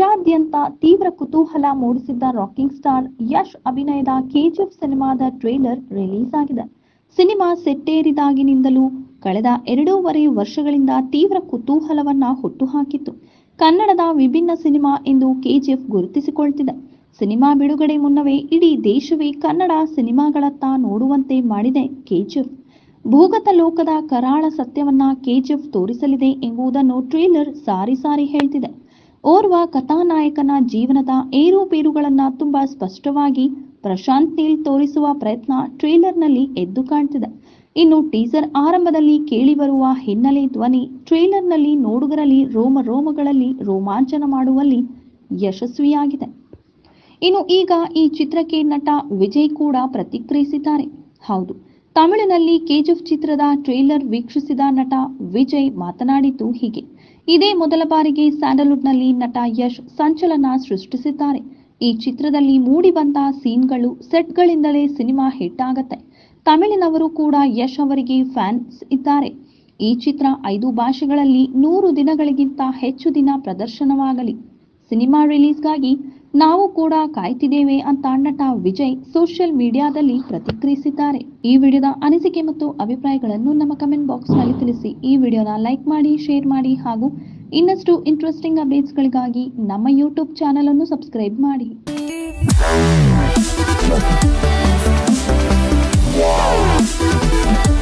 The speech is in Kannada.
ದೇಶಾದ್ಯಂತ ತೀವ್ರ ಕುತೂಹಲ ಮೂಡಿಸಿದ್ದ ರಾಕಿಂಗ್ ಸ್ಟಾರ್ ಯಶ್ ಅಭಿನಯದ ಕೆಜಿಎಫ್ ಸಿನಿಮಾದ ಟ್ರೇಲರ್ ರಿಲೀಸ್ ಆಗಿದೆ ಸಿನಿಮಾ ಸೆಟ್ಟೇರಿದಾಗಿನಿಂದಲೂ ಕಳೆದ ಎರಡೂವರೆ ವರ್ಷಗಳಿಂದ ತೀವ್ರ ಕುತೂಹಲವನ್ನ ಹುಟ್ಟುಹಾಕಿತ್ತು ಕನ್ನಡದ ವಿಭಿನ್ನ ಸಿನಿಮಾ ಎಂದು ಕೆಜಿಎಫ್ ಗುರುತಿಸಿಕೊಳ್ತಿದೆ ಸಿನಿಮಾ ಬಿಡುಗಡೆ ಮುನ್ನವೇ ಇಡೀ ದೇಶವೇ ಕನ್ನಡ ಸಿನಿಮಾಗಳತ್ತ ನೋಡುವಂತೆ ಮಾಡಿದೆ ಕೆಜಿಎಫ್ ಭೂಗತ ಲೋಕದ ಕರಾಳ ಸತ್ಯವನ್ನ ಕೆಜಿಎಫ್ ತೋರಿಸಲಿದೆ ಎಂಬುದನ್ನು ಟ್ರೇಲರ್ ಸಾರಿ ಸಾರಿ ಹೇಳ್ತಿದೆ ಓರ್ವ ಕಥಾನಾಯಕನ ಜೀವನದ ಏರುಪೇರುಗಳನ್ನ ತುಂಬಾ ಸ್ಪಷ್ಟವಾಗಿ ಪ್ರಶಾಂತ್ ನೀಲ್ ತೋರಿಸುವ ಪ್ರಯತ್ನ ಟ್ರೇಲರ್ನಲ್ಲಿ ಎದ್ದು ಕಾಣ್ತಿದೆ ಇನ್ನು ಟೀಸರ್ ಆರಂಭದಲ್ಲಿ ಕೇಳಿಬರುವ ಹಿನ್ನೆಲೆ ಧ್ವನಿ ಟ್ರೇಲರ್ನಲ್ಲಿ ನೋಡುಗರಲ್ಲಿ ರೋಮ ರೋಮಗಳಲ್ಲಿ ರೋಮಾಂಚನ ಮಾಡುವಲ್ಲಿ ಯಶಸ್ವಿಯಾಗಿದೆ ಇನ್ನು ಈಗ ಈ ಚಿತ್ರಕ್ಕೆ ನಟ ವಿಜಯ್ ಕೂಡ ಪ್ರತಿಕ್ರಿಯಿಸಿದ್ದಾರೆ ಹೌದು ತಮಿಳಿನಲ್ಲಿ ಕೆಜಿಎಫ್ ಚಿತ್ರದ ಟ್ರೇಲರ್ ವೀಕ್ಷಿಸಿದ ನಟ ವಿಜಯ್ ಮಾತನಾಡಿದ್ದು ಹೀಗೆ ಇದೇ ಮೊದಲ ಬಾರಿಗೆ ಸ್ಯಾಂಡಲ್ವುಡ್ನಲ್ಲಿ ನಟ ಯಶ್ ಸಂಚಲನ ಸೃಷ್ಟಿಸಿದ್ದಾರೆ ಈ ಚಿತ್ರದಲ್ಲಿ ಮೂಡಿಬಂದ ಸೀನ್ಗಳು ಸೆಟ್ಗಳಿಂದಲೇ ಸಿನಿಮಾ ಹಿಟ್ ಆಗತ್ತೆ ತಮಿಳಿನವರು ಕೂಡ ಯಶ್ ಅವರಿಗೆ ಫ್ಯಾನ್ಸ್ ಇದ್ದಾರೆ ಈ ಚಿತ್ರ ಐದು ಭಾಷೆಗಳಲ್ಲಿ ನೂರು ದಿನಗಳಿಗಿಂತ ಹೆಚ್ಚು ದಿನ ಪ್ರದರ್ಶನವಾಗಲಿ ಸಿನಿಮಾ ರಿಲೀಸ್ಗಾಗಿ ನಾವು ಕೂಡ ಕಾಯ್ತಿದ್ದೇವೆ ಅಂತ ನಟ ವಿಜಯ್ ಸೋಷಿಯಲ್ ಮೀಡಿಯಾದಲ್ಲಿ ಪ್ರತಿಕ್ರಿಯಿಸಿದ್ದಾರೆ ಈ ವಿಡಿಯೋದ ಅನಿಸಿಕೆ ಮತ್ತು ಅಭಿಪ್ರಾಯಗಳನ್ನು ನಮ್ಮ ಕಮೆಂಟ್ ಬಾಕ್ಸ್ನಲ್ಲಿ ತಿಳಿಸಿ ಈ ವಿಡಿಯೋನ ಲೈಕ್ ಮಾಡಿ ಶೇರ್ ಮಾಡಿ ಹಾಗೂ ಇನ್ನಷ್ಟು ಇಂಟ್ರೆಸ್ಟಿಂಗ್ ಅಪ್ಡೇಟ್ಸ್ಗಳಿಗಾಗಿ ನಮ್ಮ ಯೂಟ್ಯೂಬ್ ಚಾನಲ್ ಅನ್ನು ಸಬ್ಸ್ಕ್ರೈಬ್ ಮಾಡಿ Wow.